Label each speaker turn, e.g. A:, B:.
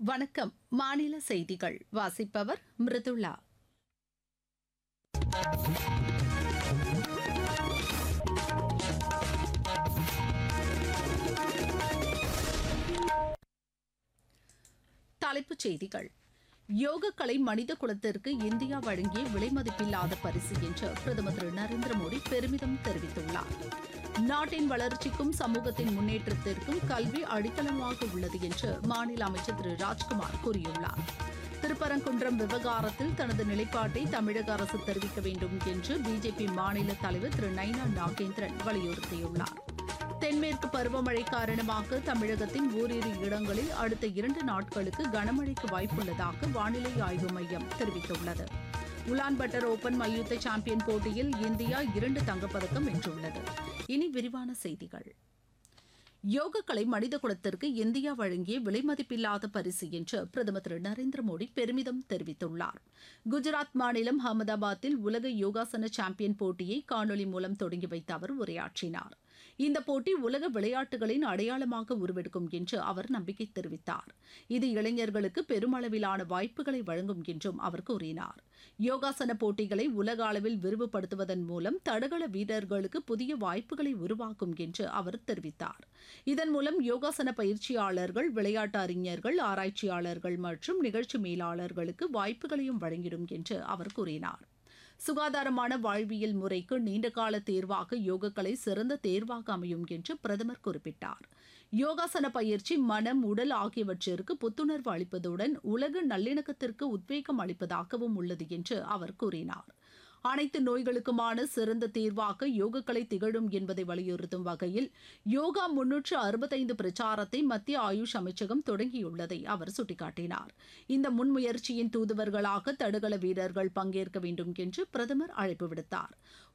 A: வணக்கம் மாநில செய்திகள் வாசிப்பவர் மிருதுளா தலைப்புச் செய்திகள் யோகக்கலை மனித குலத்திற்கு இந்தியா வழங்கிய விலைமதிப்பில்லாத பரிசு என்று பிரதமர் திரு நரேந்திர மோடி பெருமிதம் தெரிவித்துள்ளார் நாட்டின் வளர்ச்சிக்கும் சமூகத்தின் முன்னேற்றத்திற்கும் கல்வி அடித்தளமாக உள்ளது என்று மாநில அமைச்சர் திரு ராஜ்குமார் கூறியுள்ளார் திருப்பரங்குன்றம் விவகாரத்தில் தனது நிலைப்பாட்டை தமிழக அரசு தெரிவிக்க வேண்டும் என்று பிஜேபி மாநில தலைவர் திரு நைனா நாகேந்திரன் வலியுறுத்தியுள்ளார் தென்மேற்கு பருவமழை காரணமாக தமிழகத்தின் ஓரிரு இடங்களில் அடுத்த இரண்டு நாட்களுக்கு கனமழைக்கு வாய்ப்புள்ளதாக வானிலை ஆய்வு மையம் தெரிவித்துள்ளது உலான்பட்டர் ஓபன் மல்யுத்த சாம்பியன் போட்டியில் இந்தியா இரண்டு தங்கப்பதக்கம் வென்றுள்ளது இனி விரிவான செய்திகள் யோகக்கலை மனித குலத்திற்கு இந்தியா வழங்கிய விலைமதிப்பில்லாத பரிசு என்று பிரதமர் திரு நரேந்திர மோடி பெருமிதம் தெரிவித்துள்ளார் குஜராத் மாநிலம் அகமதாபாத்தில் உலக யோகாசன சாம்பியன் போட்டியை காணொலி மூலம் தொடங்கி வைத்த அவர் உரையாற்றினார் இந்த போட்டி உலக விளையாட்டுகளின் அடையாளமாக உருவெடுக்கும் என்று அவர் நம்பிக்கை தெரிவித்தார் இது இளைஞர்களுக்கு பெருமளவிலான வாய்ப்புகளை வழங்கும் என்றும் அவர் கூறினார் யோகாசன போட்டிகளை உலக அளவில் விரிவுபடுத்துவதன் மூலம் தடகள வீரர்களுக்கு புதிய வாய்ப்புகளை உருவாக்கும் என்று அவர் தெரிவித்தார் இதன் மூலம் யோகாசன பயிற்சியாளர்கள் விளையாட்டு அறிஞர்கள் ஆராய்ச்சியாளர்கள் மற்றும் நிகழ்ச்சி மேலாளர்களுக்கு வாய்ப்புகளையும் வழங்கிடும் என்று அவர் கூறினார் சுகாதாரமான வாழ்வியல் முறைக்கு நீண்டகால தேர்வாக யோகக்கலை சிறந்த தேர்வாக அமையும் என்று பிரதமர் குறிப்பிட்டார் யோகாசன பயிற்சி மனம் உடல் ஆகியவற்றிற்கு புத்துணர்வு அளிப்பதுடன் உலக நல்லிணக்கத்திற்கு உத்வேகம் அளிப்பதாகவும் உள்ளது என்று அவர் கூறினார் அனைத்து நோய்களுக்குமான சிறந்த தீர்வாக யோகக்கலை திகழும் என்பதை வலியுறுத்தும் வகையில் யோகா முன்னூற்று அறுபத்தைந்து பிரச்சாரத்தை மத்திய ஆயுஷ் அமைச்சகம் தொடங்கியுள்ளதை அவர் சுட்டிக்காட்டினார் இந்த முன்முயற்சியின் தூதுவர்களாக தடகள வீரர்கள் பங்கேற்க வேண்டும் என்று பிரதமர் அழைப்பு விடுத்தார்